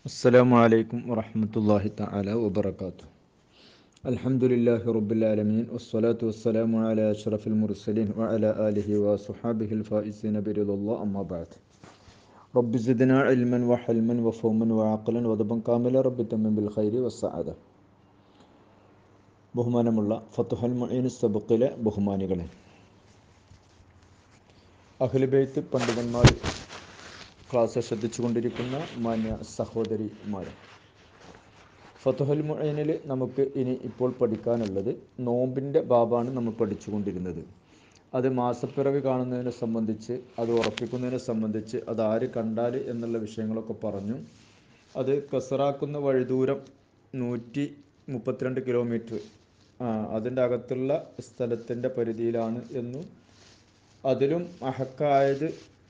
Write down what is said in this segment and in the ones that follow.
السلام عليكم ورحمة الله تعالى وبركاته الحمد لله رب العالمين والصلاة والسلام على أشرف المرسلين وعلى آله وصحابه الفائزين برضا الله أما بعد رب زدنا علما وحلما وفهما وعقلا وضبا كاملا رب تمم بالخير والسعادة ബഹുമാനമുള്ള ഫത്തുഹൽ മൊയ്ൻ സബക്കിലെ ബഹുമാനികളെ അഖിലബെയ്ത്ത് പണ്ഡിതന്മാർ ക്ലാസ് ശ്രദ്ധിച്ചുകൊണ്ടിരിക്കുന്ന മാന്യ സഹോദരിമാർ ഫത്തുഹൽ മൊയ്നിൽ നമുക്ക് ഇനി ഇപ്പോൾ പഠിക്കാനുള്ളത് നോമ്പിൻ്റെ ബാബാണ് നമ്മൾ പഠിച്ചുകൊണ്ടിരുന്നത് അത് മാസപ്പിറവി കാണുന്നതിനെ സംബന്ധിച്ച് അത് ഉറപ്പിക്കുന്നതിനെ സംബന്ധിച്ച് അത് ആര് കണ്ടാൽ എന്നുള്ള വിഷയങ്ങളൊക്കെ പറഞ്ഞു അത് കസറാക്കുന്ന വഴിദൂരം നൂറ്റി മുപ്പത്തിരണ്ട് കിലോമീറ്റർ അതിൻ്റെ അകത്തുള്ള സ്ഥലത്തിൻ്റെ പരിധിയിലാണ് എന്നും അതിലും അഹക്കായത്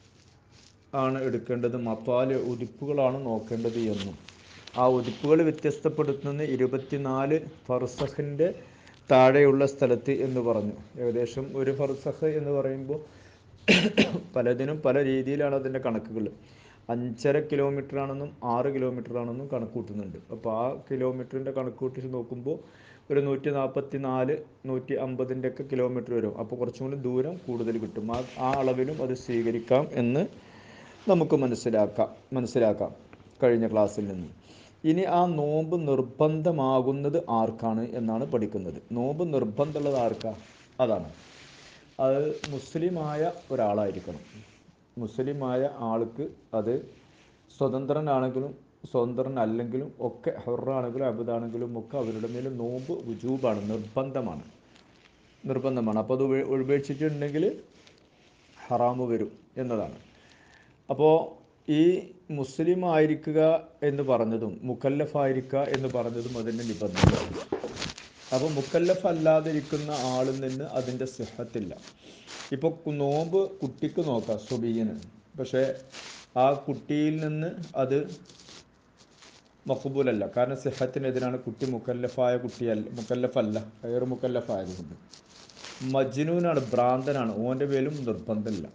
ആണ് എടുക്കേണ്ടത് മപ്പാല് ഉദിപ്പുകളാണ് നോക്കേണ്ടത് എന്നും ആ ഉദിപ്പുകൾ വ്യത്യസ്തപ്പെടുത്തുന്ന ഇരുപത്തിനാല് ഫർസഹിൻ്റെ താഴെയുള്ള സ്ഥലത്ത് എന്ന് പറഞ്ഞു ഏകദേശം ഒരു ഫർസഹ് എന്ന് പറയുമ്പോൾ പലതിനും പല രീതിയിലാണ് അതിൻ്റെ കണക്കുകൾ അഞ്ചര കിലോമീറ്റർ ആണെന്നും ആറ് കിലോമീറ്റർ ആണെന്നും കണക്ക് കൂട്ടുന്നുണ്ട് അപ്പോൾ ആ കിലോമീറ്ററിൻ്റെ കണക്ക് കൂട്ടി നോക്കുമ്പോൾ ഒരു നൂറ്റി നാൽപ്പത്തി നാല് നൂറ്റി അമ്പതിൻ്റെ ഒക്കെ കിലോമീറ്റർ വരും അപ്പോൾ കുറച്ചും കൂടി ദൂരം കൂടുതൽ കിട്ടും ആ ആ അളവിലും അത് സ്വീകരിക്കാം എന്ന് നമുക്ക് മനസ്സിലാക്കാം മനസ്സിലാക്കാം കഴിഞ്ഞ ക്ലാസ്സിൽ നിന്ന് ഇനി ആ നോമ്പ് നിർബന്ധമാകുന്നത് ആർക്കാണ് എന്നാണ് പഠിക്കുന്നത് നോമ്പ് നിർബന്ധമുള്ളത് ആർക്കാ അതാണ് അത് മുസ്ലിമായ ഒരാളായിരിക്കണം മുസ്ലിമായ ആൾക്ക് അത് സ്വതന്ത്രനാണെങ്കിലും സ്വതന്ത്രനല്ലെങ്കിലും ഒക്കെ ഹൊറാണെങ്കിലും അബുദാണെങ്കിലും ഒക്കെ അവരുടെ മേൽ നോമ്പ് വുജൂബാണ് നിർബന്ധമാണ് നിർബന്ധമാണ് അപ്പോൾ അത് ഉപേക്ഷിച്ചിട്ടുണ്ടെങ്കിൽ ഹറാമ് വരും എന്നതാണ് അപ്പോൾ ഈ മുസ്ലിം ആയിരിക്കുക എന്ന് പറഞ്ഞതും മുക്കല്ലഫായിരിക്കുക എന്ന് പറഞ്ഞതും അതിൻ്റെ നിബന്ധന അപ്പോൾ മുക്കല്ലഫ് അല്ലാതിരിക്കുന്ന ആളിൽ നിന്ന് അതിൻ്റെ സിഹത്തില്ല ഇപ്പോൾ നോമ്പ് കുട്ടിക്ക് നോക്കാം സുബീന് പക്ഷേ ആ കുട്ടിയിൽ നിന്ന് അത് മഖബൂലല്ല കാരണം സിഹത്തിനെതിരാണ് കുട്ടി മുക്കല്ലഫായ കുട്ടിയല്ല മുക്കല്ലഫല്ല കയറ് മുക്കല്ലഫായതുകൊണ്ട് മജ്നൂനാണ് ഭ്രാന്തനാണ് ഓൻ്റെ പേരും നിർബന്ധമില്ല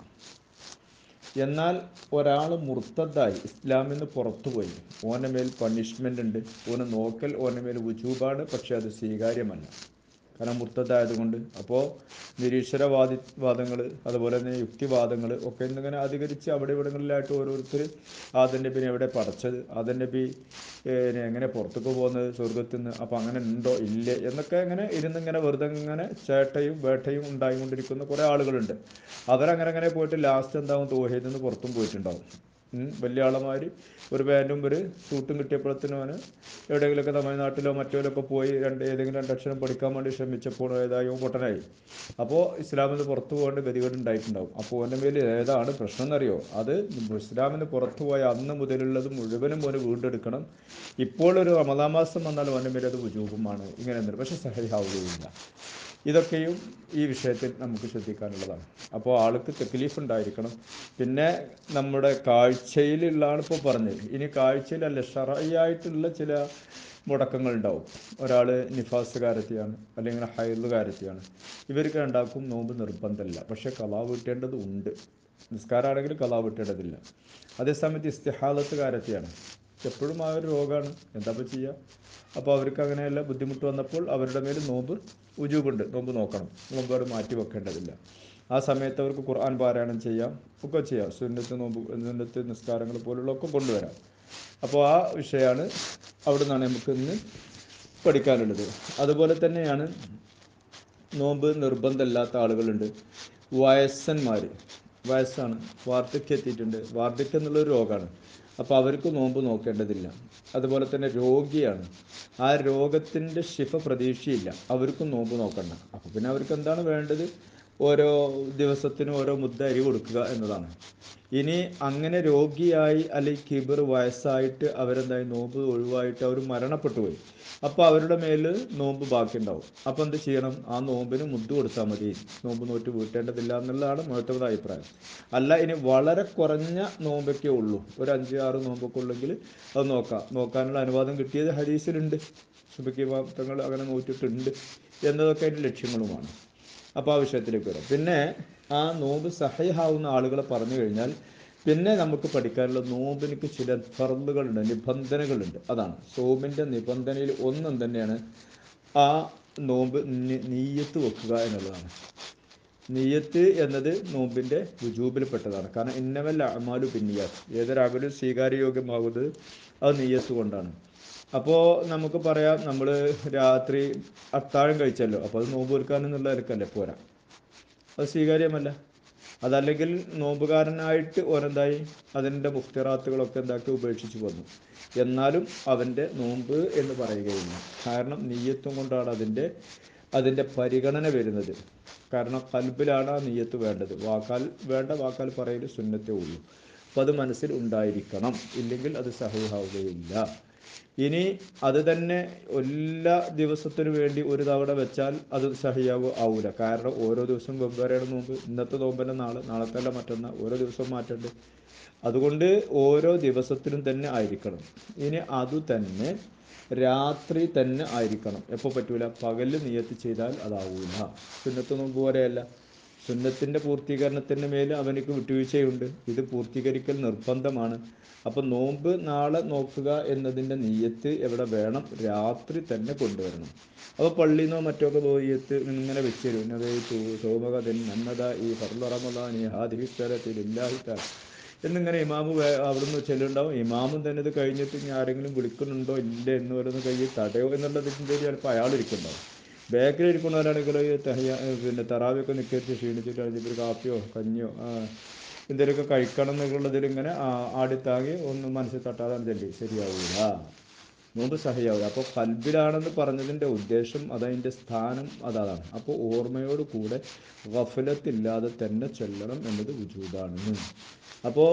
എന്നാൽ ഒരാൾ മുർത്തദ്ദായി ഇസ്ലാമിൽ നിന്ന് പുറത്തുപോയി ഓൻ്റെ മേൽ പണിഷ്മെൻ്റ് ഉണ്ട് ഓനെ നോക്കൽ ഓൻ്റെ മേൽ വുജൂബാണ് പക്ഷെ അത് സ്വീകാര്യമല്ല കാരണം മുർത്തദ്ദായതുകൊണ്ട് അപ്പോൾ നിരീശ്വരവാദി വാദങ്ങൾ അതുപോലെ തന്നെ യുക്തിവാദങ്ങൾ ഒക്കെ ഇന്നിങ്ങനെ അധികരിച്ച് അവിടെ ഇവിടങ്ങളിലായിട്ട് ഓരോരുത്തർ ആദൻ നബിനെ എവിടെ പടച്ചത് ആദൻ നബി എങ്ങനെ പുറത്തേക്ക് പോകുന്നത് സ്വർഗത്തിൽ നിന്ന് അപ്പോൾ അങ്ങനെ ഉണ്ടോ ഇല്ലേ എന്നൊക്കെ ഇങ്ങനെ ഇരുന്നിങ്ങനെ വെറുതെ ഇങ്ങനെ ചേട്ടയും വേട്ടയും ഉണ്ടായിക്കൊണ്ടിരിക്കുന്ന കുറേ ആളുകളുണ്ട് അവരങ്ങനെ അങ്ങനെ പോയിട്ട് ലാസ്റ്റ് എന്താവും തോഹീദിൽ നിന്ന് പുറത്തും പോയിട്ടുണ്ടാവും വലിയ ആളന്മാർ ഒരു പാൻറ്റും ഒരു സൂട്ടും കിട്ടിയപ്പോഴത്തേനും അവന് എവിടെയെങ്കിലുമൊക്കെ തമിഴ്നാട്ടിലോ മറ്റോലൊക്കെ പോയി രണ്ട് ഏതെങ്കിലും രണ്ടക്ഷരം പഠിക്കാൻ വേണ്ടി ശ്രമിച്ചപ്പോൾ ഏതായോ പൊട്ടനായി അപ്പോൾ ഇസ്ലാമിൽ നിന്ന് പുറത്തു പോകേണ്ട ഗതികേട് ഉണ്ടായിട്ടുണ്ടാവും അപ്പോൾ അവൻ്റെ മേൽ ഏതാണ് പ്രശ്നം എന്നറിയോ അത് ഇസ്ലാമിൽ നിന്ന് പുറത്തു പോയ അന്ന് മുതലുള്ളത് മുഴുവനും അവന് വീണ്ടെടുക്കണം ഇപ്പോൾ ഒരു റമദാ മാസം വന്നാലും അവൻ്റെ മേൽ അത് വുജൂബുമാണ് ഇങ്ങനെ എന്തെങ്കിലും പക്ഷെ സഹിയാവുകയില്ല ഇതൊക്കെയും ഈ വിഷയത്തിൽ നമുക്ക് ശ്രദ്ധിക്കാനുള്ളതാണ് അപ്പോൾ ആൾക്ക് തെക്ലീഫ് ഉണ്ടായിരിക്കണം പിന്നെ നമ്മുടെ കാഴ്ചയിലുള്ളതാണ് ഇപ്പോൾ പറഞ്ഞത് ഇനി കാഴ്ചയിലല്ല ഷറയായിട്ടുള്ള ചില മുടക്കങ്ങൾ ഉണ്ടാവും ഒരാൾ നിഫാസുകാരത്തിയാണ് അല്ലെങ്കിൽ ഹൈലുകാരത്തിയാണ് ഇവർക്ക് ഉണ്ടാക്കും നോമ്പ് നിർബന്ധമില്ല പക്ഷേ കലാ വീട്ടേണ്ടത് ഉണ്ട് നിസ്കാരമാണെങ്കിൽ കലാ വീട്ടേണ്ടതില്ല അതേസമയത്ത് ഇസ്തിഹാലത്തുകാരത്തിയാണ് എപ്പോഴും ആ ഒരു രോഗമാണ് എന്താ ചെയ്യുക അപ്പോൾ അവർക്ക് അങ്ങനെയല്ല ബുദ്ധിമുട്ട് വന്നപ്പോൾ അവരുടെ മേൽ നോമ്പ് ഉജൂബുണ്ട് നോമ്പ് നോക്കണം നോമ്പ് അവർ മാറ്റി വെക്കേണ്ടതില്ല ആ സമയത്ത് അവർക്ക് ഖുർആൻ പാരായണം ചെയ്യാം ഒക്കെ ചെയ്യാം സുന്നത്ത് നോമ്പ് സുന്നത്ത് നിസ്കാരങ്ങൾ പോലുള്ള ഒക്കെ കൊണ്ടുവരാം അപ്പോൾ ആ വിഷയമാണ് അവിടെ നിന്നാണ് നമുക്ക് ഇന്ന് പഠിക്കാനുള്ളത് അതുപോലെ തന്നെയാണ് നോമ്പ് നിർബന്ധമില്ലാത്ത ആളുകളുണ്ട് വയസ്സന്മാർ വയസ്സാണ് വാർദ്ധക്യം എത്തിയിട്ടുണ്ട് വാർദ്ധക്യം എന്നുള്ളൊരു രോഗമാണ് അപ്പോൾ അവർക്ക് നോമ്പ് നോക്കേണ്ടതില്ല അതുപോലെ തന്നെ രോഗിയാണ് ആ രോഗത്തിൻ്റെ ശിഫ പ്രതീക്ഷയില്ല അവർക്കും നോമ്പ് നോക്കണ്ട അപ്പോൾ പിന്നെ അവർക്ക് എന്താണ് വേണ്ടത് ഓരോ ദിവസത്തിനും ഓരോ മുദ്ദ അരി കൊടുക്കുക എന്നതാണ് ഇനി അങ്ങനെ രോഗിയായി അല്ലെങ്കിൽ കിബർ വയസ്സായിട്ട് അവരെന്തായി നോമ്പ് ഒഴിവായിട്ട് അവർ മരണപ്പെട്ടു പോയി അപ്പോൾ അവരുടെ മേൽ നോമ്പ് ബാക്കിയുണ്ടാവും അപ്പോൾ എന്ത് ചെയ്യണം ആ നോമ്പിന് മുദ്ദ് കൊടുത്താൽ മതി നോമ്പ് നോറ്റ് വീട്ടേണ്ടതില്ല എന്നുള്ളതാണ് മുഴത്തവത അഭിപ്രായം അല്ല ഇനി വളരെ കുറഞ്ഞ നോമ്പൊക്കെ ഉള്ളൂ ഒരു അഞ്ച് ആറ് നോമ്പൊക്കെ ഉള്ളെങ്കിൽ അത് നോക്കാം നോക്കാനുള്ള അനുവാദം കിട്ടിയത് ഹരീസിലുണ്ട് സുബക്കി തങ്ങൾ അങ്ങനെ നോറ്റിട്ടുണ്ട് എന്നതൊക്കെ അതിൻ്റെ ലക്ഷ്യങ്ങളുമാണ് അപ്പോൾ ആ വിഷയത്തിലേക്ക് വരാം പിന്നെ ആ നോമ്പ് സഹയാവുന്ന ആളുകളെ പറഞ്ഞു കഴിഞ്ഞാൽ പിന്നെ നമുക്ക് പഠിക്കാനുള്ള നോമ്പിനിക്ക് ചില ഫർദുകളുണ്ട് നിബന്ധനകളുണ്ട് അതാണ് സോമിൻ്റെ നിബന്ധനയിൽ ഒന്നും തന്നെയാണ് ആ നോമ്പ് നി- നീയത്ത് വെക്കുക എന്നുള്ളതാണ് നീയത്ത് എന്നത് നോമ്പിൻ്റെ വുജൂബിൽപ്പെട്ടതാണ് കാരണം ഇന്നവല്ല അമാലു പിന്നിയാത്ത് ഏതൊരമലും സ്വീകാര്യയോഗ്യമാകുന്നത് അത് നീയത്ത് കൊണ്ടാണ് അപ്പോൾ നമുക്ക് പറയാം നമ്മൾ രാത്രി അത്താഴം കഴിച്ചല്ലോ അപ്പോൾ അത് നോമ്പ് വെക്കാൻ എന്നുള്ള നിലക്കല്ലേ പോരാ അത് സ്വീകാര്യമല്ല അതല്ലെങ്കിൽ നോമ്പുകാരനായിട്ട് ഓരെന്തായി അതിൻ്റെ മുഫ്തിറാത്തുകളൊക്കെ എന്താക്കി ഉപേക്ഷിച്ച് വന്നു എന്നാലും അവൻ്റെ നോമ്പ് എന്ന് പറയുകയില്ല കാരണം നീയത്തും കൊണ്ടാണ് അതിൻ്റെ അതിൻ്റെ പരിഗണന വരുന്നത് കാരണം കൽബിലാണ് ആ നീയത്ത് വേണ്ടത് വാക്കാൽ വേണ്ട വാക്കാൽ പറയൽ സുന്നത്തേ ഉള്ളൂ അപ്പോൾ അത് മനസ്സിൽ ഉണ്ടായിരിക്കണം ഇല്ലെങ്കിൽ അത് സഹിഹാവുകയില്ല ഇനി അത് തന്നെ എല്ലാ ദിവസത്തിനു വേണ്ടി ഒരു തവണ വെച്ചാൽ അത് സഹിയാവോ ആവൂല കാരണം ഓരോ ദിവസം വെവ്വേറെയാണ് നോമ്പ് ഇന്നത്തെ നോമ്പല്ല നാളെ നാളത്തല്ല മറ്റന്നാൾ ഓരോ ദിവസവും മാറ്റണ്ട് അതുകൊണ്ട് ഓരോ ദിവസത്തിനും തന്നെ ആയിരിക്കണം ഇനി അതു തന്നെ രാത്രി തന്നെ ആയിരിക്കണം എപ്പോൾ പറ്റൂല പകല് നിയത്ത് ചെയ്താൽ അതാവൂല സുന്നത്ത് നോമ്പ് പോലെയല്ല സുന്നത്തിൻ്റെ പൂർത്തീകരണത്തിന് മേൽ അവനിക്ക് വിട്ടുവീഴ്ചയുണ്ട് ഇത് പൂർത്തീകരിക്കൽ നിർബന്ധമാണ് അപ്പം നോമ്പ് നാളെ നോക്കുക എന്നതിൻ്റെ നീയത്ത് എവിടെ വേണം രാത്രി തന്നെ കൊണ്ടുവരണം അപ്പോൾ പള്ളിയിൽ നിന്നോ മറ്റോ ഒക്കെ നോയത്ത് ഇങ്ങനെ വെച്ച് തരും നവൈതു സോമകഥൻ നന്നത ഈ ഫർലറമദാനി ഹാദിഹിസ്തരത്തിലില്ലാഹിത്ത എന്നിങ്ങനെ ഇമാമ് വേ- അവിടുന്ന് ചെല്ലുണ്ടാവും ഇമാമും തന്നെ ഇത് കഴിഞ്ഞിട്ട് ഇനി ആരെങ്കിലും വിളിക്കുന്നുണ്ടോ ഇല്ല എന്ന് പറയുന്ന കയ്യിൽ തടയോ എന്നുള്ളതിൻ്റെ ഒരു ചിലപ്പോൾ അയാൾ ഇരിക്കുന്നുണ്ടാവും ബാക്കിൽ ഇരിക്കുന്നവരാണെങ്കിൽ ഈ തഹ്യ പിന്നെ തറാവിയൊക്കെ നിൽക്കരിച്ച് ക്ഷീണിച്ചിട്ട് ഒരു കാപ്പിയോ കഞ്ഞിയോ ആ, എന്തെങ്കിലുമൊക്കെ കഴിക്കണം എന്നുള്ളതിൽ ഇങ്ങനെ ആ, ആടിത്താങ്ങി ഒന്നും മനസ്സിൽ തട്ടാതെ ചെല്ലി ശരിയാവൂല നോമ്പ് സഹയാവുക അപ്പോൾ കൽബിലാണെന്ന് പറഞ്ഞതിൻ്റെ ഉദ്ദേശം അതതിൻ്റെ സ്ഥാനം അതാണ് അപ്പോൾ ഓർമ്മയോട് കൂടെ ഗഫലത്തില്ലാതെ തന്നെ ചെല്ലണം എന്നത് ഉചൂതാണ് അപ്പോൾ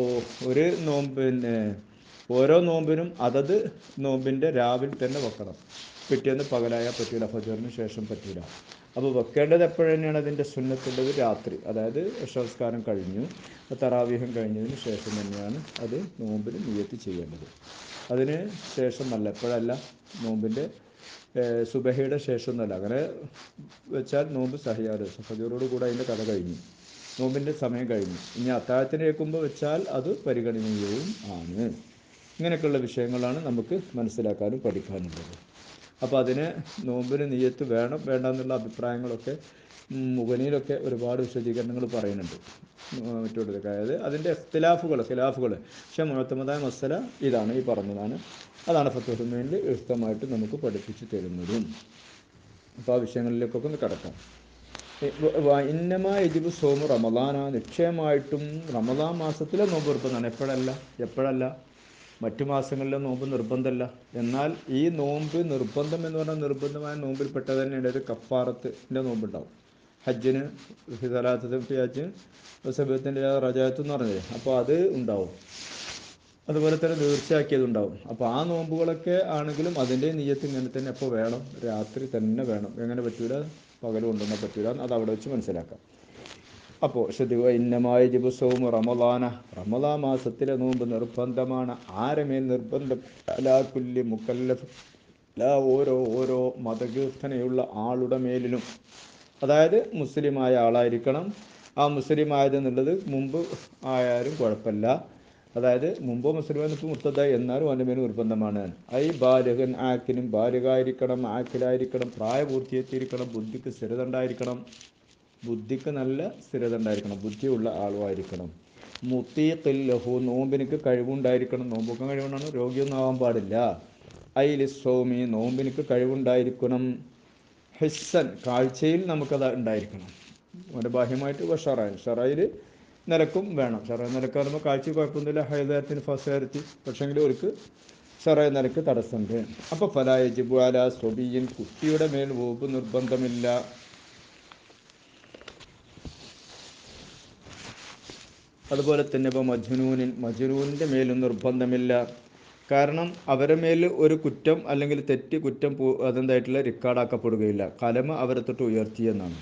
ഒരു നോമ്പ് പിന്നെ ഓരോ നോമ്പിനും അതത് നോമ്പിൻ്റെ രാവിലെ തന്നെ വെക്കണം പിറ്റേന്ന് പകലായാൽ പറ്റൂല ഫജറിന് ശേഷം പറ്റൂല അപ്പോൾ വെക്കേണ്ടത് എപ്പോഴന്നെയാണ് അതിൻ്റെ സുന്നത്തുള്ളത് രാത്രി അതായത് സംസ്കാരം കഴിഞ്ഞു തറാവീഹം കഴിഞ്ഞതിന് ശേഷം തന്നെയാണ് അത് നോമ്പിന് നിയത്ത് ചെയ്യേണ്ടത് അതിന് ശേഷമല്ല എപ്പോഴല്ല നോമ്പിൻ്റെ ഏഹ്, സുബഹയുടെ ശേഷമൊന്നുമല്ല അങ്ങനെ വെച്ചാൽ നോമ്പ് സഹിയാറ് ഫജറോട് കൂടെ അതിൻ്റെ കഥ കഴിഞ്ഞു നോമ്പിൻ്റെ സമയം കഴിഞ്ഞു ഇനി അത്താഴത്തിന് കേൾക്കുമ്പോൾ വെച്ചാൽ അത് പരിഗണനീയവും ആണ് ഇങ്ങനെയൊക്കെയുള്ള വിഷയങ്ങളാണ് നമുക്ക് മനസ്സിലാക്കാനും പഠിക്കാനുള്ളത് അപ്പോൾ അതിന് നോമ്പിന് നീയത്ത് വേണം വേണ്ട എന്നുള്ള അഭിപ്രായങ്ങളൊക്കെ ഉം, മുഗനിയിലൊക്കെ ഒരുപാട് വിശദീകരണങ്ങൾ പറയുന്നുണ്ട് ഉം, മറ്റുള്ളതൊക്കെ അതായത് അതിൻ്റെ ഇഖ്തിലാഫുകൾ ഖിലാഫുകൾ പക്ഷേ മുഴത്തമതായ മസല ഇതാണ് ഈ പറഞ്ഞതാണ് അതാണ് ഫത്തുഹുമേനിൽ വ്യക്തമായിട്ട് നമുക്ക് പഠിപ്പിച്ചു തരുന്നതും അപ്പോൾ ആ വിഷയങ്ങളിലേക്കൊക്കെ ഒന്ന് കിടക്കാം ഇന്നമാ എജിബ് സോമു റമദാന നിശ്ചയമായിട്ടും റമദാൻ മാസത്തിലെ നോമ്പ് നിർബന്ധമാണ് എപ്പോഴല്ല എപ്പോഴല്ല മറ്റു മാസങ്ങളിലെ നോമ്പ് നിർബന്ധമല്ല എന്നാൽ ഈ നോമ്പ് നിർബന്ധം എന്ന് പറഞ്ഞാൽ നിർബന്ധമായ നോമ്പിൽപ്പെട്ടത് തന്നെയാണ് ഇത് കഫാറത്തിൻ്റെ നോമ്പുണ്ടാവും ഹജ്ജിന് ഹിതലാത്തത് ഹജ്ജ് സബത്തിൻ്റെ റജാത്ത് എന്ന് പറഞ്ഞത് അപ്പോൾ അത് ഉണ്ടാവും അതുപോലെ തന്നെ തീർച്ചയാക്കിയതുണ്ടാവും അപ്പോൾ ആ നോമ്പുകളൊക്കെ ആണെങ്കിലും അതിൻ്റെ നീയത്ത് ഇങ്ങനെ തന്നെ എപ്പോൾ വേണം രാത്രി തന്നെ വേണം എങ്ങനെ പറ്റൂല പകൽ കൊണ്ടൊന്നും പറ്റൂല അത് അവിടെ വെച്ച് മനസ്സിലാക്കാം അപ്പോൾ ശ്രദ്ധിക്കുക ഇന്നമായ ദിവസവും റമദാന റമദാ മാസത്തിലെ നോമ്പ് നിർബന്ധമാണ് ആരമേൽ നിർബന്ധം അലാ കുല്ലി മുക്കല്ലഫ് അലാ ഓരോ ഓരോ മതകീർത്തനയുള്ള ആളുടെ മേലിലും അതായത് മുസ്ലിമായ ആളായിരിക്കണം ആ മുസ്ലിം ആയതെന്നുള്ളത് മുമ്പ് ആയാലും കുഴപ്പമില്ല അതായത് മുമ്പ് മുസ്ലിം ഇപ്പോൾ മുർത്തതായി എന്നാലും അവൻ്റെ മേൽ നിർബന്ധമാണ് ഐ ബാലകൻ ആക്കിനും ബാലികായിരിക്കണം ആക്കിലായിരിക്കണം പ്രായപൂർത്തിയെത്തിയിരിക്കണം ബുദ്ധിക്ക് സ്ഥിരത ഉണ്ടായിരിക്കണം ബുദ്ധിക്ക് നല്ല സ്ഥിരത ഉണ്ടായിരിക്കണം ബുദ്ധിയുള്ള ആളുമായിരിക്കണം മുത്തീഖിൽ ലഹു നോമ്പിനിക്ക് കഴിവുണ്ടായിരിക്കണം നോമ്പൊക്കെ കഴിവുണ്ടാണ് രോഗിയൊന്നും ആവാൻ പാടില്ല ഐലി സോമി നോമ്പിനിക്ക് കഴിവുണ്ടായിരിക്കണം ഹിസ്സൻ കാഴ്ചയിൽ നമുക്കത് ഉണ്ടായിരിക്കണം അവൻ്റെ ബാഹ്യമായിട്ട് ഷറായി ഷറായിൽ നിലക്കും വേണം ഷറായി നിലക്ക് പറയുമ്പോൾ കാഴ്ച കുഴപ്പമൊന്നുമില്ല ഹൈദാരത്തിന് ഫസാരത്തി പക്ഷേങ്കിൽ അവർക്ക് ഷറായി നിലക്ക് തടസ്സമുണ്ട് അപ്പോൾ ഫലായ ജിബു അല സ്വബിയൻ കുട്ടിയുടെ മേൽ വോപ്പ് നിർബന്ധമില്ല അതുപോലെ തന്നെ ഇപ്പോൾ മജ്നൂനിൻ മജ്നൂനിൻ്റെ മേലും നിർബന്ധമില്ല കാരണം അവരുടെ മേൽ ഒരു കുറ്റം അല്ലെങ്കിൽ തെറ്റ് കുറ്റം പൂ- അതെന്തായിട്ടുള്ള റെക്കോർഡാക്കപ്പെടുകയില്ല കലമ അവരെ തൊട്ട് ഉയർത്തിയെന്നാണ്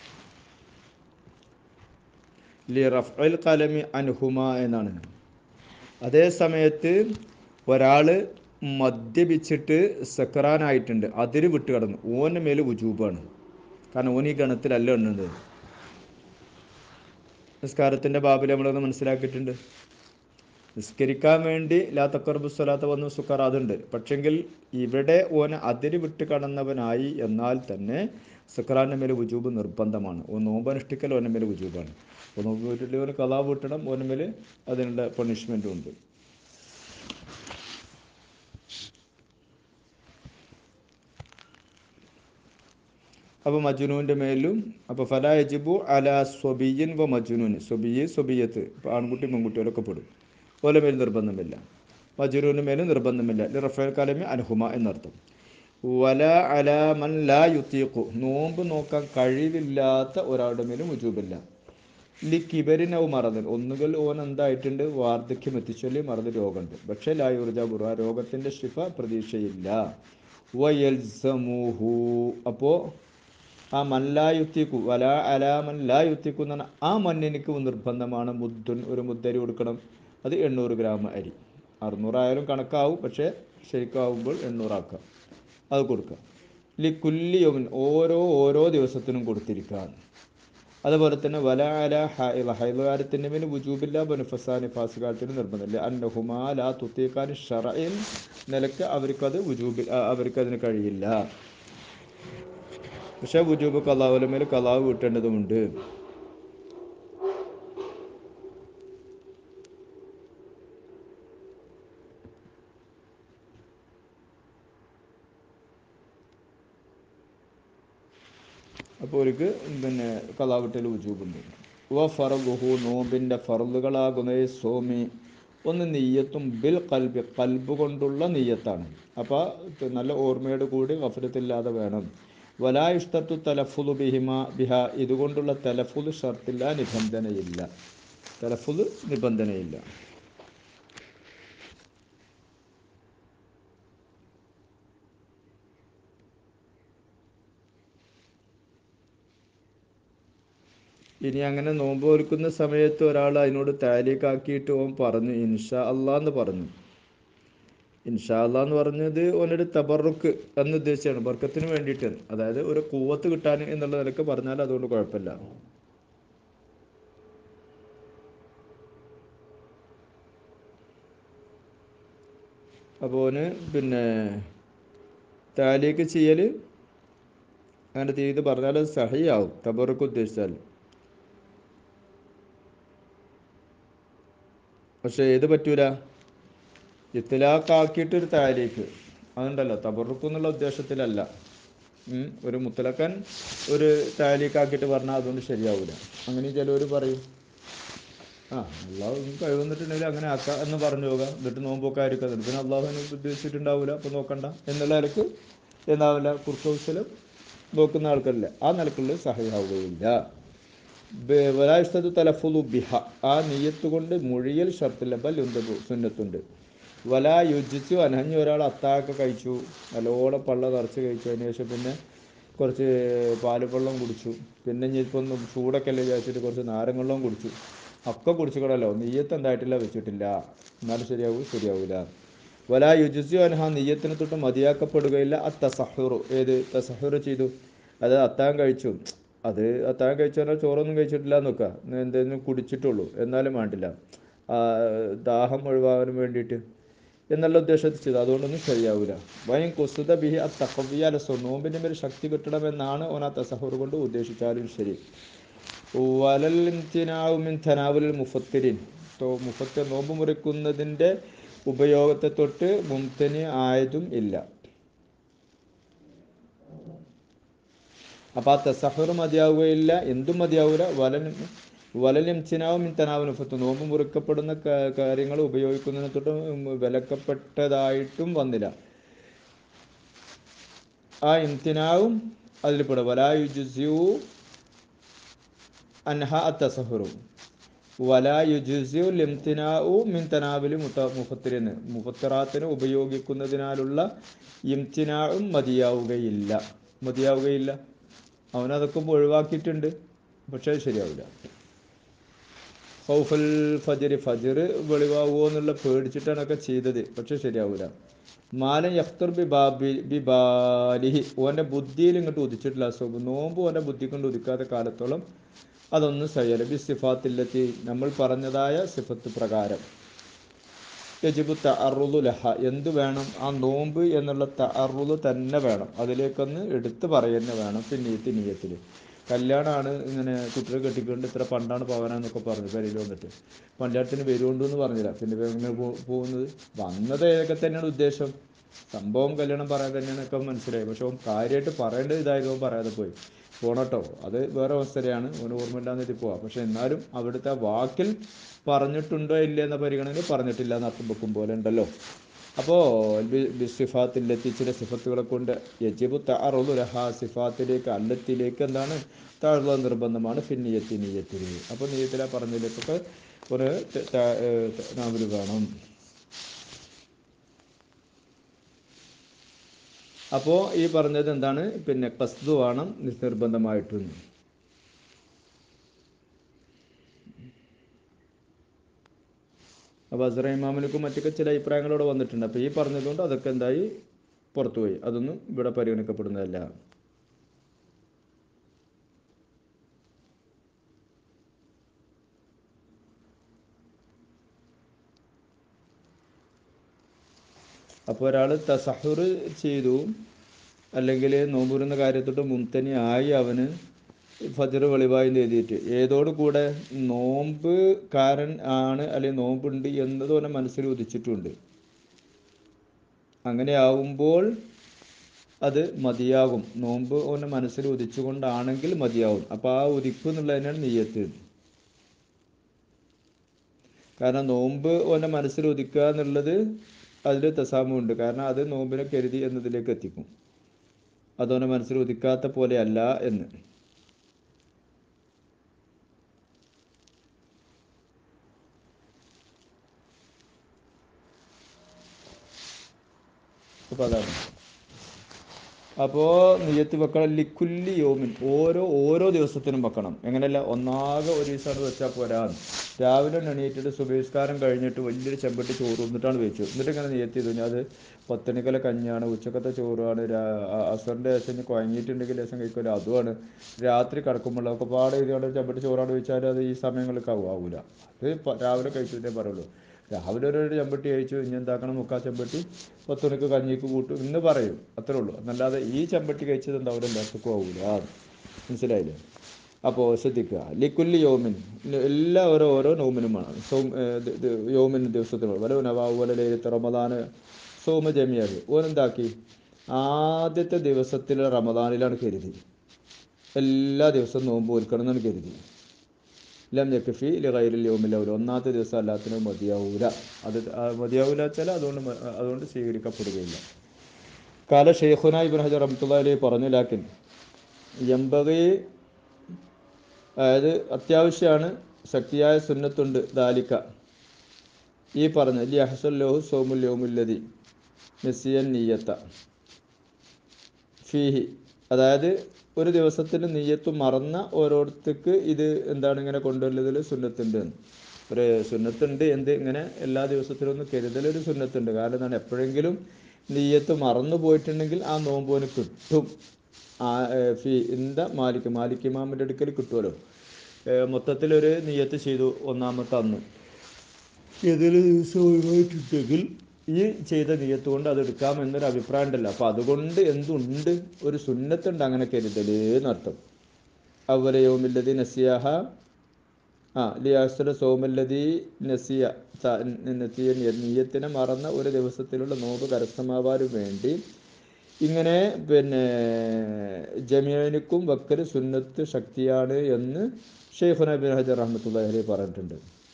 ലി റഫ്അൽ കലമി അൻഹുമ എന്നാണ് അതേ സമയത്ത് ഒരാൾ മദ്യപിച്ചിട്ട് സക്രാനായിട്ടുണ്ട് അതിര് വിട്ട് കടന്നു ഓൻ്റെ മേൽ വുജൂബാണ് കാരണം ഓൻ ഈ ഗണത്തിലല്ല എണ്ണുന്നത് നിസ്കാരത്തിൻ്റെ ബാബിൽ നമ്മളത് മനസ്സിലാക്കിയിട്ടുണ്ട് നിസ്കരിക്കാൻ വേണ്ടി ലാ തക്കർബു സ്വലാത്ത വന്നു സുക്കർ അതുണ്ട് പക്ഷെങ്കിൽ ഇവിടെ ഓന് അതിര് വിട്ട് കടന്നവനായി എന്നാൽ തന്നെ സുക്കറാൻ്റെ മേലെ വുജൂബ് നിർബന്ധമാണ് ഓ നോമ്പ് അനുഷ്ഠിക്കൽ ഓൻ്റെ മേലെ വുജൂബാണ് അപ്പോൾ നോമ്പ് വീട്ടിൽ ഓന് കലാ വീട്ടണം ഓൻ്റെ മേലെ അതിനുള്ള പണിഷ്മെൻറ്റും ഉണ്ട് അപ്പോൾ മജുനൂൻ്റെ മേലും അപ്പോൾ ഫല യജിബു അല സ്വബിയൻ വ മജുനൂൻ സ്വബിയ് സ്വബിയത്ത് ഇപ്പോൾ ആൺകുട്ടി പെൺകുട്ടികളൊക്കെ പെടും ഓലെ മേൽ നിർബന്ധമില്ല മജുനൂന് മേലും നിർബന്ധമില്ല റഫേൽ കലമി അനുഹുമ എന്നർത്ഥം വല അല മൻ ലാ യുത്തീഖു നോമ്പ് നോക്കാൻ കഴിവില്ലാത്ത ഒരാളുടെ മേലും ഉജൂബില്ല ലി കിബരിനവ് മറന്നിൽ ഒന്നുകിൽ ഓൻ എന്തായിട്ടുണ്ട് വാർദ്ധക്യം എത്തിച്ചൊല്ലി മറന്ന് രോഗമുണ്ട് പക്ഷേ ലാ യുർജ ബുറ രോഗത്തിൻ്റെ ശിഫ പ്രതീക്ഷയില്ല വയൽസമുഹു അപ്പോൾ ആ മല്ലായുത്തിക്കു വല അലാമൻ ലായുത്തിക്കു എന്ന് പറഞ്ഞാൽ ആ മണ്ണിനിക്ക് നിർബന്ധമാണ് മുദ്ദുൻ ഒരു മുദ്ദരി കൊടുക്കണം അത് എണ്ണൂറ് ഗ്രാം അരി അറുന്നൂറായാലും കണക്കാവും പക്ഷേ ശരിക്കാവുമ്പോൾ എണ്ണൂറാക്കാം അത് കൊടുക്കാം ലി കുല്ലിയോമിൻ ഓരോ ഓരോ ദിവസത്തിനും കൊടുത്തിരിക്കാൻ അതുപോലെ തന്നെ വല അല ഹൈല ഹൈലുകാരത്തിൻ്റെ മേൽ വുജൂബില്ല ബനുഫസാനി ഫാസുകാരത്തിന് നിർബന്ധമില്ല അന്നഹുമാ ലാ തുത്തിക്കാൻ ഷറയിൽ നിലക്ക് അവർക്കത് വുജൂബിൽ അവർക്കതിന് കഴിയില്ല പക്ഷേ വുജൂബ് കലാവുല മേൽ കലാവ് വീട്ടേണ്ടതുമുണ്ട് അപ്പോൾ അവർക്ക് പിന്നെ കലാവിട്ടൽ വുജൂബുണ്ട് വ ഫറഗുഹു നോമ്പിൻ്റെ ഫറലുകളാകുന്ന സോമി ഒന്ന് നെയ്യത്തും ബിൽ കൽബ് കൽബ് കൊണ്ടുള്ള നെയ്യത്താണ് അപ്പോൾ നല്ല ഓർമ്മയോട് കൂടി ഗഫലത്തില്ലാതെ വേണം വലാ ഇഷ്ടത്തു തലഫുദ് ബിഹിമ ബിഹ ഇതുകൊണ്ടുള്ള തലഫുദ് ഷർത്തില്ല നിബന്ധനയില്ല തലഫുദ് നിബന്ധനയില്ല ഇനി അങ്ങനെ നോമ്പ് ഒരുക്കുന്ന സമയത്ത് ഒരാൾ അതിനോട് താലിക്കാക്കിയിട്ട് ഓൻ പറഞ്ഞു ഇൻഷാ അള്ളാന്ന് പറഞ്ഞു ഇൻഷാ അള്ളാ എന്ന് പറഞ്ഞത് ഓനൊരു തബറുക്ക് എന്ന് ഉദ്ദേശിച്ചാണ് ബർക്കത്തിന് വേണ്ടിയിട്ട് അതായത് ഒരു കൂവത്ത് കിട്ടാൻ എന്നുള്ള നിലക്ക് പറഞ്ഞാൽ അതുകൊണ്ട് കുഴപ്പമില്ല അപ്പോൾ ഓന് പിന്നെ താലിക്ക് ചെയ്യൽ അങ്ങനെ ചെയ്ത് പറഞ്ഞാൽ അത് സഹിയാവും തബറുക്ക് ഉദ്ദേശിച്ചാൽ പക്ഷെ ഏത് പറ്റൂല ഇത്തിലാക്കാക്കിയിട്ടൊരു താലേക്ക് അതുണ്ടല്ലോ തബറുക്ക് എന്നുള്ള ഉദ്ദേശത്തിലല്ല ഉം, ഒരു മുത്തലക്കൻ ഒരു താലിക്കാക്കിയിട്ട് പറഞ്ഞാൽ അതുകൊണ്ട് ശരിയാവില്ല അങ്ങനെ ചിലവർ പറയും ആ അള്ളാഹു കഴിവന്നിട്ടുണ്ടെങ്കിൽ അങ്ങനെ ആക്കാം എന്ന് പറഞ്ഞു പോകാം എന്നിട്ട് നോമ്പൊക്കെ ആയിരിക്കും എന്നിട്ട് പിന്നെ അള്ളാഹുവിനെ ഉദ്ദേശിച്ചിട്ടുണ്ടാവില്ല അപ്പോൾ നോക്കണ്ട എന്നുള്ള നിലക്ക് എന്താവില്ല കുർക്കൗശലം നോക്കുന്ന ആൾക്കാരില്ല ആ നിലക്കുള്ള സഹായാവുകയില്ല വലായിഷ്ടത്ത് തലഫുലു ബിഹ ആ നെയ്യത്ത് കൊണ്ട് മൊഴിയൽ ഷർത്തില്ല ബല്ലുണ്ട് സുന്നത്തുണ്ട് വലാ യുജിച്ചു അനഞ്ഞ ഒരാൾ അത്താഴൊക്കെ കഴിച്ചു നല്ലോണം പള്ള നിറച്ച് കഴിച്ചു അതിന് ശേഷം പിന്നെ കുറച്ച് പാലുവെള്ളം കുടിച്ചു പിന്നെ ഇനിയിപ്പോൾ ഒന്ന് ചൂടൊക്കെ അല്ലേ വിചാരിച്ചിട്ട് കുറച്ച് നാരങ്ങ കുടിച്ചു ഒക്കെ കുടിച്ചുകൂടല്ലോ നെയ്യത്ത് എന്തായിട്ടില്ല വെച്ചിട്ടില്ല എന്നാലും ശരിയാവൂ ശരിയാവൂല വലാ യുജിസു അനഹ നെയ്യത്തിന് തൊട്ട് മതിയാക്കപ്പെടുകയില്ല ആ തസഹുറു ഏത് തസഹുറ് ചെയ്തു അത് അത്താൻ കഴിച്ചു അത് അത്താൻ കഴിച്ചു പറഞ്ഞാൽ ചോറൊന്നും കഴിച്ചിട്ടില്ല എന്ന് നോക്കുക എന്തെങ്കിലും കുടിച്ചിട്ടുള്ളൂ എന്നാലും വേണ്ടില്ല ആ, ദാഹം ഒഴിവാകാൻ വേണ്ടിയിട്ട് എന്നുള്ള ഉദ്ദേശത്തിൽ ചെയ്തു അതുകൊണ്ടൊന്നും ശരിയാവില്ല വയം കുസുത ബിഹി ആ തക്കവിയാലസോ നോമ്പിൻ്റെ മേൽ ശക്തി കിട്ടണമെന്നാണ് ഓൻ ആ തസഹുർ കൊണ്ട് ഉദ്ദേശിച്ചാലും ശരി വലലിൻ ധനാവുലിൽ മുഫത്തിരിൻ തോ മുഫത്തിർ നോമ്പ് മുറിക്കുന്നതിൻ്റെ ഉപയോഗത്തെ തൊട്ട് മുംതനി ആയതും ഇല്ല അപ്പോൾ ആ തസഹുർ മതിയാവുകയില്ല എന്തും മതിയാവില്ല വലൻ വലലിംചിനാവും തനാവിന് ഫത്ത് നോമ്പ് മുറിക്കപ്പെടുന്ന ക- കാര്യങ്ങൾ ഉപയോഗിക്കുന്നതിനെ തൊട്ട് വിലക്കപ്പെട്ടതായിട്ടും വന്നില്ല ആ ഇംതിനാവും അതിൽ പെടും വലായുജു അൻഹ അത്തസഹുറും വലായുജു ലിംതിനാവു മിൻ തനാവിൽ മുത്ത മുഫത്തിരിന് മുഫത്തറാത്തിന് ഉപയോഗിക്കുന്നതിനാലുള്ള ഇംതിനാവും മതിയാവുകയില്ല മതിയാവുകയില്ല അവനതൊക്കെ ഒഴിവാക്കിയിട്ടുണ്ട് പക്ഷേ അത് ശരിയാവില്ല ഹൗഫൽ ഫജർ ഫജർ വെളിവാകുമോ എന്നുള്ള പേടിച്ചിട്ടാണൊക്കെ ചെയ്തത് പക്ഷെ ശരിയാവില്ല മാലൻ യഖ്തർ ബി ബാബി ബി ബാലിഹി ഓൻ്റെ ബുദ്ധിയിൽ ഇങ്ങോട്ട് ഉദിച്ചിട്ടില്ല സോ നോമ്പ് ഓൻ്റെ ബുദ്ധി കൊണ്ട് ഉദിക്കാത്ത കാലത്തോളം അതൊന്ന് സയ്യല ബി സിഫാത്തില്ലെത്തി നമ്മൾ പറഞ്ഞതായ സിഫത്ത് പ്രകാരം യജിബു തഅറുദു ലഹ എന്ത് വേണം ആ നോമ്പ് എന്നുള്ള തഅറുദ് തന്നെ വേണം അതിലേക്കൊന്ന് എടുത്തു പറയുന്ന വേണം പിന്നെ നീയത്തിൽ കല്യാണമാണ് ഇങ്ങനെ കുട്ടികൾ കെട്ടിക്കൊണ്ട് ഇത്ര പണ്ടാണ് പോകാനെന്നൊക്കെ പറഞ്ഞു പെരയിൽ വന്നിട്ട് പണ്ടാരത്തിന് വരുമുണ്ട് എന്ന് പറഞ്ഞില്ല പിന്നെ ഇവൻ എങ്ങനെ പോ- പോകുന്നത് വന്നത് ഏതൊക്കെ തന്നെയാണ് ഉദ്ദേശം സംഭവം കല്യാണം പറയാൻ തന്നെയാണ് ഒക്കെ മനസ്സിലായി പക്ഷെ അവൻ കാര്യമായിട്ട് പറയേണ്ടത് ഇതായിരുന്നു അവൻ പറയാതെ പോയി പോണട്ടോ അത് വേറെ അവസ്ഥയാണ് അവന് ഓർമ്മയില്ലാന്ന് എത്തി പോവാം പക്ഷെ എന്നാലും അവിടുത്തെ ആ വാക്കിൽ പറഞ്ഞിട്ടുണ്ടോ ഇല്ല എന്ന പരിഗണനയിൽ പറഞ്ഞിട്ടില്ല എന്ന് അർത്ഥം വെക്കും പോലെ ഉണ്ടല്ലോ അപ്പോൾ സിഫാത്തിലെത്തി ചില സിഫത്തുകളെ കൊണ്ട് യജിബു തഅറുദു ലഹാ സിഫാത്തിലേക്ക് അല്ലത്തിലേക്ക് എന്താണ് താഴ്വ നിർബന്ധമാണ് ഫിന്നിയത്തി നീയത്തിൽ അപ്പോൾ നീയത്തിലാ പറഞ്ഞതിലേക്കൊക്കെ ഒരു ത- ത- ഏഹ് ത- നാവില് വേണം അപ്പോൾ ഈ പറഞ്ഞത് എന്താണ് പിന്നെ കസ്തു വേണം നിർബന്ധമായിട്ടും അപ്പോൾ അസറ ഇമാമിനൊക്കെ മറ്റൊക്കെ ചില അഭിപ്രായങ്ങളോട് വന്നിട്ടുണ്ട് അപ്പോൾ ഈ പറഞ്ഞതുകൊണ്ട് അതൊക്കെ എന്തായി പുറത്തുപോയി അതൊന്നും ഇവിടെ പരിഗണിക്കപ്പെടുന്നതല്ല അപ്പോൾ ഒരാൾ തസഹുർ ചെയ്തു അല്ലെങ്കിൽ നോമ്പുരുന്ന കാര്യത്തോട്ട് മുംതനി ആയി അവന് ഫജർ വെളിവായി എഴുതിയിട്ട് ഏതോട് കൂടെ നോമ്പ് കാരൻ ആണ് അല്ലെങ്കിൽ നോമ്പുണ്ട് എന്നത് അവനെ മനസ്സിൽ ഉദിച്ചിട്ടുണ്ട് അങ്ങനെ ആവുമ്പോൾ അത് മതിയാകും നോമ്പ് അവൻ്റെ മനസ്സിൽ ഉദിച്ചുകൊണ്ടാണെങ്കിൽ മതിയാകും അപ്പോൾ ആ ഉദിപ്പ് എന്നുള്ളതിനാണ് നെയ്യത്ത് കാരണം നോമ്പ് അവൻ്റെ മനസ്സിൽ ഉദിക്കുക എന്നുള്ളത് അതിൽ തസാമുണ്ട് കാരണം അത് നോമ്പിനെ കരുതി എന്നതിലേക്ക് എത്തിക്കും അതവൻ്റെ മനസ്സിൽ ഉദിക്കാത്ത പോലെയല്ല എന്ന് അപ്പോൾ അതാണ് അപ്പോൾ നെയ്യത്ത് വെക്കണം ലിക്കുല്ലി യോമിൻ ഓരോ ഓരോ ദിവസത്തിനും വെക്കണം എങ്ങനെയല്ല ഒന്നാകെ ഒരു ദിവസമാണ് വെച്ചാൽ പോരാ രാവിലെ എണീറ്റിട്ട് സുബഹിസ്കാരം കഴിഞ്ഞിട്ട് വലിയൊരു ചെമ്പട്ടി ചോറ് എന്നിട്ടാണ് വെച്ചു എന്നിട്ട് ഇങ്ങനെ നെയ്യത്ത് ചെയ്തു ഞാൻ അത് പത്തണിക്കല കഞ്ഞാണ് ഉച്ചക്കത്തെ ചോറാണ് അസറിൻ്റെ ശേഷം കുഴങ്ങിയിട്ടുണ്ടെങ്കിൽ ലേശം കഴിക്കില്ല അതുമാണ് രാത്രി കിടക്കുമ്പോൾ ഒക്കെ പാടെ ചെയ്തുകൊണ്ട് ചെമ്പട്ടി ചോറാണ് വെച്ചാൽ അത് ഈ സമയങ്ങൾക്ക് ആവൂല അത് പ- രാവിലെ കഴിച്ചിട്ടേ പറയുള്ളൂ രാവിലെ ഒരു ഒരു ചെമ്പട്ടി കഴിച്ചു ഇനി എന്താക്കണം മുക്കാ ചെമ്പട്ടി പത്ത് മണിക്ക് കഞ്ഞിക്ക് കൂട്ടും എന്ന് പറയും അത്രേ ഉള്ളൂ എന്നല്ലാതെ ഈ ചെമ്പട്ടി കഴിച്ചത് എന്താവില്ല എല്ലാവർക്കും ആവൂല മനസ്സിലായില്ലേ അപ്പോൾ ശ്രദ്ധിക്കുക ലിക്കുല്ലി യോമിൻ എല്ലാ ഓരോ ഓരോ നോമിനും വേണം സോം ഇത് ഇത് യോമിൻ ദിവസത്തിനും വല നവാവ് പോലെ ലേലത്ത് റമദാന് സോമ ജമിയാൽ ഓനെന്താക്കി ആദ്യത്തെ ദിവസത്തിലെ റമദാനിലാണ് കരുതി എല്ലാ ദിവസവും നോമ്പ് ഒരുക്കണം എന്നാണ് കരുതി ലം യക്കഫി ലഗൈറിൽ യോമില്ലവൽ ഒന്നാമത്തെ ദിവസം അല്ലാത്തിനും മതിയാവൂല അത് ആ മതിയാവൂല വെച്ചാൽ അതുകൊണ്ട് മ- അതുകൊണ്ട് സ്വീകരിക്കപ്പെടുകയില്ല കാല ഷെയ്ഖുന ഇബ്ൻ ഹജർ റഹ്മത്തുള്ളാഹി പറഞ്ഞു ലാക്കിൻ എമ്പകി അതായത് അത്യാവശ്യമാണ് ശക്തിയായ സുന്നത്തുണ്ട് ദാലിക്ക ഈ പറഞ്ഞ ലി അഹസല്ലോഹു സോമുൽ യോമുല്ലതി മെസ്സിയൻ നീയത്ത ഫീഹി അതായത് ഒരു ദിവസത്തിന് നീയത്ത് മറന്ന ഓരോരുത്തർക്ക് ഇത് എന്താണ് ഇങ്ങനെ കൊണ്ടുവരുന്നതിൽ സുന്നത്തുണ്ട് എന്ന്. ഒരു സുന്നത്തുണ്ട് എന്ത് ഇങ്ങനെ എല്ലാ ദിവസത്തിലും ഒന്ന് കരുതലൊരു സുന്നത്തുണ്ട് കാരണം എന്താണ് എപ്പോഴെങ്കിലും നീയത്ത് മറന്നു പോയിട്ടുണ്ടെങ്കിൽ ആ നോമ്പോന് കിട്ടും ആ ഏ, ഫി ഇന്ത മാലിക് മാലിക് ഇമാമിൻ്റെ അടുക്കൽ കിട്ടുമല്ലോ ഏ, മൊത്തത്തിലൊരു നീയത്ത് ചെയ്തു ഒന്നാമത്തെ അന്ന് ഏതെങ്കിലും ദിവസം ഒഴിവായിട്ടുണ്ടെങ്കിൽ ഈ ചെയ്ത നിയത്ത് കൊണ്ട് അത് എടുക്കാം എന്നൊരു അഭിപ്രായം ഉണ്ടല്ലോ അപ്പോൾ അതുകൊണ്ട് എന്തുണ്ട് ഒരു സുന്നത്തുണ്ട് അങ്ങനെ കരുതലേ എന്നർത്ഥം അവലയോമില്ലതി നസിയാഹ ആ ലിയാസുല സോമല്ലതി നസിയ ത- നസിയ നിയ- നിയത്തിനെ മറന്ന ഒരു ദിവസത്തിലുള്ള നോമ്പ് കരസ്ഥമാവാനും വേണ്ടി ഇങ്ങനെ പിന്നെ ജമീനിക്കും വക്കൽ സുന്നത്ത് ശക്തിയാണ് എന്ന് ഷെയ്ഖുന ബിൻ ഹജർ റഹ്മത്തുള്ളി പറഞ്ഞിട്ടുണ്ട്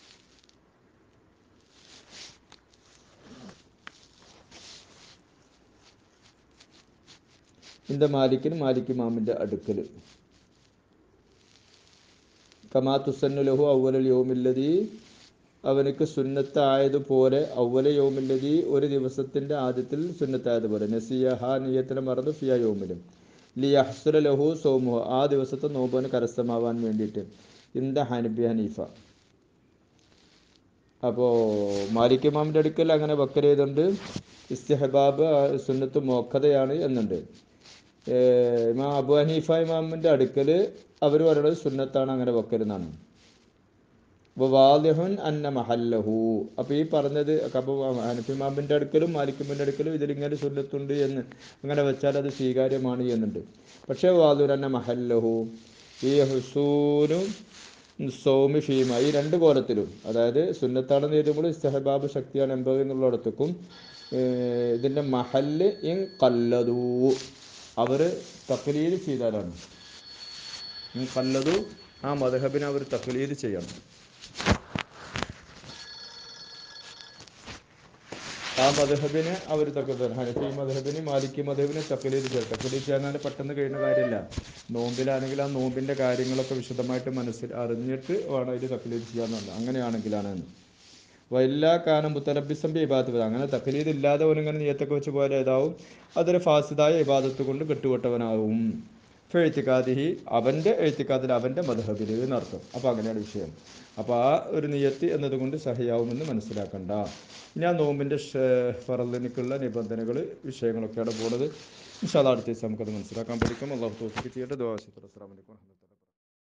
ഇന്ത മാലിക്കിന് മാലിക് ഇമാമിൻ്റെ അടുക്കൽ കമാ തുസന്നു ലഹു അവലൽ യോമില്ലതി അവനക്ക് സുന്നത്തായതുപോലെ അവല യോമില്ലതി ഒരു ദിവസത്തിൻ്റെ ആദ്യത്തിൽ സുന്നത്തായതുപോലെ നസിയ ഹാ നിയത്തിനെ മറന്നു ഫിയ യോമിലും ലി അഹ്സുല ലഹു സോമുഹ ആ ദിവസത്തെ നോമ്പന് കരസ്ഥമാവാൻ വേണ്ടിയിട്ട് ഇന്ത ഹനബി ഹനീഫ അപ്പോൾ മാലിക് ഇമാമിൻ്റെ അടുക്കൽ അങ്ങനെ വക്കൽ ചെയ്തുകൊണ്ട് ഇസ്തിഹബാബ് ആ സുന്നത്ത് മോക്കതയാണ് എന്നുണ്ട് ഏഹ് ഇമാം അബു ഹനീഫ ഇമാമിൻ്റെ അടുക്കൽ അവർ പറയുന്നത് സുന്നത്താണ് അങ്ങനെ വെക്കരുതെന്നാണ് വാദിഹുൻ അന്ന മഹല്ലഹു അപ്പോൾ ഈ പറഞ്ഞത് അപ്പോൾ ഹനഫിമാമിൻ്റെ അടുക്കലും മാലിക്കുമ്പിൻ്റെ അടുക്കലും ഇതിലിങ്ങനെ സുന്നത്തുണ്ട് എന്ന് അങ്ങനെ വെച്ചാൽ അത് സ്വീകാര്യമാണ് എന്നുണ്ട് പക്ഷേ വാദുൻ അന്ന മഹല്ലഹു ഈ ഹുസൂനും സൗമി ഫീമ ഈ രണ്ട് കോലത്തിലും അതായത് സുന്നത്താണെന്ന് എഴുതുമ്പോൾ ഇസ്തഹബാബ് ശക്തിയാണ് എൺപത് എന്നുള്ളിടത്തേക്കും ഇതിൻ്റെ മഹല്ല് ഇൻ കല്ലതു അവർ തക്ലീദ് ചെയ്താലാണ് ഇൻ കല്ലതു ആ മദഹബിനെ അവർ തക്ലീദ് ചെയ്യണം ആ മധുഹബിനെ അവർ തക്കതാണ് ഹനഫി മധുഹബിന് മാലിക്കി മധുഹബിനെ തക്കലീത് ചേർത്ത് തക്കലീത് ചേർന്നാൽ പെട്ടെന്ന് കഴിയുന്ന കാര്യമില്ല നോമ്പിലാണെങ്കിൽ ആ നോമ്പിൻ്റെ കാര്യങ്ങളൊക്കെ വിശദമായിട്ട് മനസ്സിൽ അറിഞ്ഞിട്ട് വേണം ഇത് തക്കലീത് ചെയ്യാന്നുള്ളത് അങ്ങനെയാണെങ്കിലാണ് വല്ല കാനം മുത്തലബിസം ഇബാദത്ത് അങ്ങനെ തക്കലീത് ഇല്ലാതെ അവനിങ്ങനെ നിയത്തൊക്കെ വെച്ച് പോയാൽ ഏതാവും അതൊരു ഫാസിദായ ഇബാദത്ത് കൊണ്ട് കെട്ടുകൊട്ടവനാവും എഴുത്തിക്കാതിഹി അവൻ്റെ എഴുത്തിക്കാതിൽ അവൻ്റെ മധുഹബിൽ എന്നർത്ഥം അപ്പോൾ അങ്ങനെയാണ് വിഷയം അപ്പോൾ ആ ഒരു നിയത്ത് എന്നതുകൊണ്ട് സഹയാവുമെന്ന് മനസ്സിലാക്കണ്ട ഇനി ആ നോമ്പിൻ്റെ ഫറലിനേക്കുള്ള നിബന്ധനകൾ വിഷയങ്ങളൊക്കെയാണ് പോണത് ഇൻഷാല്ല അടുത്ത ദിവസം നമുക്കത് മനസ്സിലാക്കാൻ പഠിക്കും അള്ളാഹു തോഫിക്ക് ചെയ്യേണ്ട ദോശ അസ്സാം വലൈക്കും